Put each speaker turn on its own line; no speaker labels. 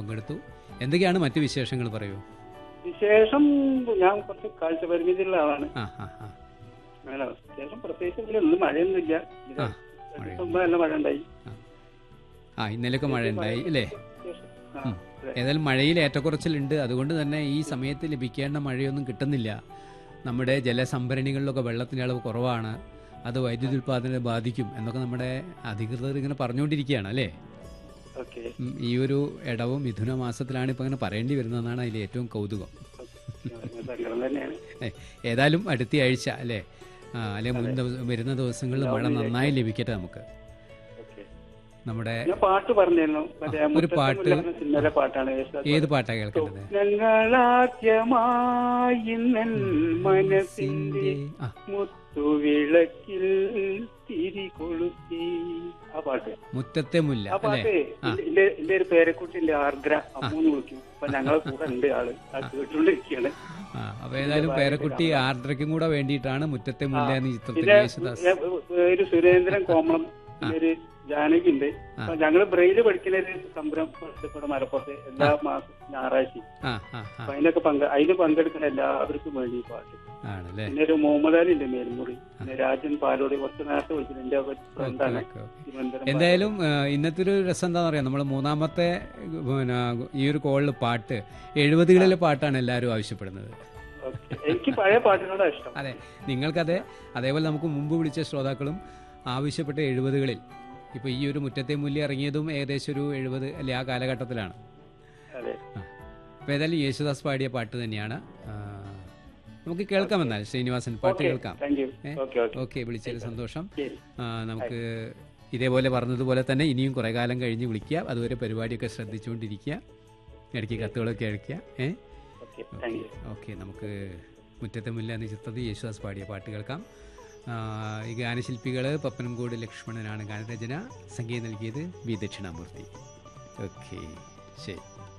പങ്കെടുത്തു എന്തൊക്കെയാണ് മറ്റു വിശേഷങ്ങൾ പറയൂ
വിശേഷം ഞാൻ കുറച്ച് കാഴ്ച പരിമിതിയുള്ള ആളാണ്
ആ ആ ആ
അങ്ങനെ വിശേഷം പ്രത്യേകിച്ച് ഇതിൽ ഒന്നും മഴയൊന്നുമില്ല ഇത്
ആ,
രണ്ട് ദിവസം മുമ്പ് നല്ല മഴ ഉണ്ടായി
ആ ഇന്നലെയൊക്കെ മഴ ഉണ്ടായി അല്ലേ
വിശേഷം. ആ,
ഉം.
അതെ.
ഏതായാലും മഴയിൽ ഏറ്റക്കുറച്ചിലുണ്ട് അതുകൊണ്ട് തന്നെ ഈ സമയത്ത് ലഭിക്കേണ്ട മഴയൊന്നും കിട്ടുന്നില്ല നമ്മുടെ ജലസംഭരണികളിലൊക്കെ വെള്ളത്തിൻ്റെ അളവ് കുറവാണ് അത് വൈദ്യുതി ഉൽപ്പാദനത്തെ ബാധിക്കും എന്നൊക്കെ നമ്മുടെ അധികൃതർ ഇങ്ങനെ പറഞ്ഞുകൊണ്ടിരിക്കുകയാണ് അല്ലേ
ഓക്കെ
ഉം, ഈ ഒരു ഇടവും മിഥുന മാസത്തിലാണ് ഇപ്പം ഇങ്ങനെ പറയേണ്ടി വരുന്നതെന്നാണ് അതിൽ ഏറ്റവും കൗതുകം
സങ്കടം തന്നെയാണ്
ഏ, ഏതായാലും അടുത്ത ആഴ്ച അല്ലേ ആ, അല്ലെ മുൻ ദിവസം വരുന്ന ദിവസങ്ങളിൽ മഴ നന്നായി ലഭിക്കട്ടെ നമുക്ക്
ഓക്കെ
നമ്മുടെ
ഞാൻ പാട്ട് പറഞ്ഞിരുന്നു മറ്റേ
ഒരു
മുറ്റത്തെ
പാട്ട്.
മുല്ല എന്ന സിനിമയിലെ പാട്ടാണ് യേശുദാസ്
ഏത് പാട്ടാ കേൾക്കേണ്ടത്
സ്വപ്നങ്ങളാദ്യമായി നിൻ മനസ്സിന്റെ
ആ
മുത്തുവിളക്കിൽ തിരി കൊളുത്തി ആ പാട്ട്
മുറ്റത്തെ മുല്ല
ആ
അല്ലേ
പാട്ട് എന്റെ എന്റെ ഒരു പേരക്കുട്ടിന്റെ ആർദ്ര അമ്മൂന്ന് വിളിക്കും അപ്പൊ ഞങ്ങളെ കൂടെ ഉണ്ട് ആള് ആ കേട്ടുകൊണ്ടിരിക്കുകയാണ്
ആ അപ്പൊ ഏതായാലും പേരക്കുട്ടി ആർദ്രയ്ക്കും കൂടെ വേണ്ടിയിട്ടാണ് മുറ്റത്തെ മുല്ല എന്ന ചിത്രത്തിൽ
പിന്നെ
യേശുദാസ്
ഏ, ഒരു സുരേന്ദ്രൻ കോമളം പിന്നെ ഒരു ജാനകി ഉണ്ട് അപ്പൊ ഞങ്ങള് ബ്രെയില് പഠിക്കുന്ന ഒരു സംരംഭം ഇവിടെ മലപ്പുറത്ത് എല്ലാ മാസം ഞായറാഴ്ച
ആ ആ ആ
അപ്പൊ അതിനൊക്കെ പങ്കെ അതിന് പങ്കെടുക്കുന്ന എല്ലാവർക്കും വേണ്ടി ഈ പാട്ട്
ആണല്ലേ
പിന്നെ ഒരു മുഹമ്മദ് അലി ഉണ്ട് മേൽമുറി പിന്നെ രാജൻ പാലോട് കുറച്ച് നേരത്തെ വിളിച്ചിട്ട് എന്റെ ഒരു ഫ്രണ്ടാണ്
ഓക്കെ, ഓക്കെ.
തിരുവനന്തപുരം
എന്തായാലും ആ, ഇന്നത്തെ ഒരു രസം എന്താണെന്ന് അറിയാം നമ്മൾ മൂന്നാമത്തെ പിന്നെ ഈ ഒരു കോളിൽ പാട്ട് എഴുപതുകളിലെ പാട്ടാണ് എല്ലാവരും ആവശ്യപ്പെടുന്നത്
ഓക്കെ. എനിക്ക് പഴയ പാട്ടിനോടാ ഇഷ്ടം
അതെ നിങ്ങൾക്കത് അതേപോലെ നമുക്ക് മുമ്പ് വിളിച്ച ശ്രോതാക്കളും ആവശ്യപ്പെട്ട എഴുപതുകളിൽ ഇപ്പോൾ ഈ ഒരു മുറ്റത്തെ മുല്ലി ഇറങ്ങിയതും ഏകദേശം ഒരു എഴുപത് അല്ലെ ആ കാലഘട്ടത്തിലാണ്
അതെ
അപ്പോൾ ഏതായാലും യേശുദാസ് പാടിയ പാട്ട് തന്നെയാണ് ആ, നമുക്ക് കേൾക്കാമെന്നാൽ ശ്രീനിവാസൻ പാട്ട് കേൾക്കാം
താങ്ക് യു
ഏ?
ഓക്കെ ഓക്കെ
ഓക്കെ വിളിച്ചതിൽ സന്തോഷം
ശരി
ആ, നമുക്ക് ഇതേപോലെ പറഞ്ഞതുപോലെ തന്നെ ഇനിയും കുറേ കാലം കഴിഞ്ഞ് വിളിക്കുക അതുവരെ പരിപാടിയൊക്കെ ശ്രദ്ധിച്ചുകൊണ്ടിരിക്കുക ഇടയ്ക്ക് കത്തുകളൊക്കെ അയക്കുക ഏ
ഓക്കെ താങ്ക് യു
ഓക്കെ നമുക്ക് മുറ്റത്തെ മുല്ല എന്ന ചിത്രത്തിൽ യേശുദാസ് പാടിയ പാട്ട് കേൾക്കാം ആ, ഈ ഗാനശില്പികൾ പപ്പനംകോട് ലക്ഷ്മണനാണ് ഗാനരചന സംഗീതം നൽകിയത് വി ദക്ഷിണാമൂർത്തി ഓക്കെ ശരി